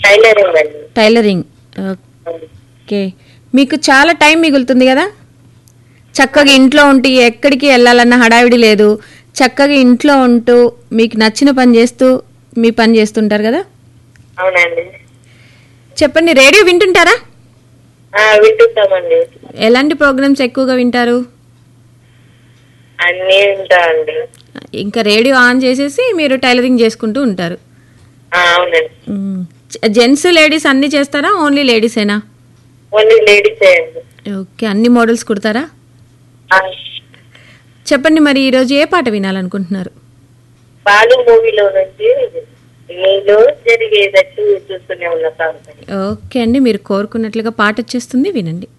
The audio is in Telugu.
టైలరింగ్ అండి టైలరింగ్ ఓకే మీకు చాలా టైం మిగులుతుంది కదా చక్కగా ఇంట్లో ఉంటూ ఎక్కడికి వెళ్ళాలన్న హడావిడి లేదు చక్కగా ఇంట్లో ఉంటూ మీకు నచ్చిన పని చేస్తూ మీ పని చేస్తుంటారు కదా అవునండి చెప్పండి రేడియో వింటుంటారా ఆ, వింటుంటామండి ఎలాంటి ప్రోగ్రామ్స్ ఎక్కువగా వింటారు అన్నీ వింటామండి ఇంకా రేడియో ఆన్ చేసేసి మీరు టైలరింగ్ చేసుకుంటూ ఉంటారు ఆ, అవునండి జెంట్స్ లేడీస్ అన్నీ చేస్తారా ఓన్లీ లేడీసేనా ఓన్లీ లేడీస్ అండి ఓకే అన్ని మోడల్స్ కుడతారా ఆ, చెప్పండి మరి ఈరోజు ఏ పాట వినాలనుకుంటున్నారు బాలు మూవీలో నుంచి నీలో జరిగేటట్టు చూస్తూనే ఉన్న సాంగ్ ఓకే అండి మీరు కోరుకున్నట్లుగా పాట వచ్చేస్తుంది వినండి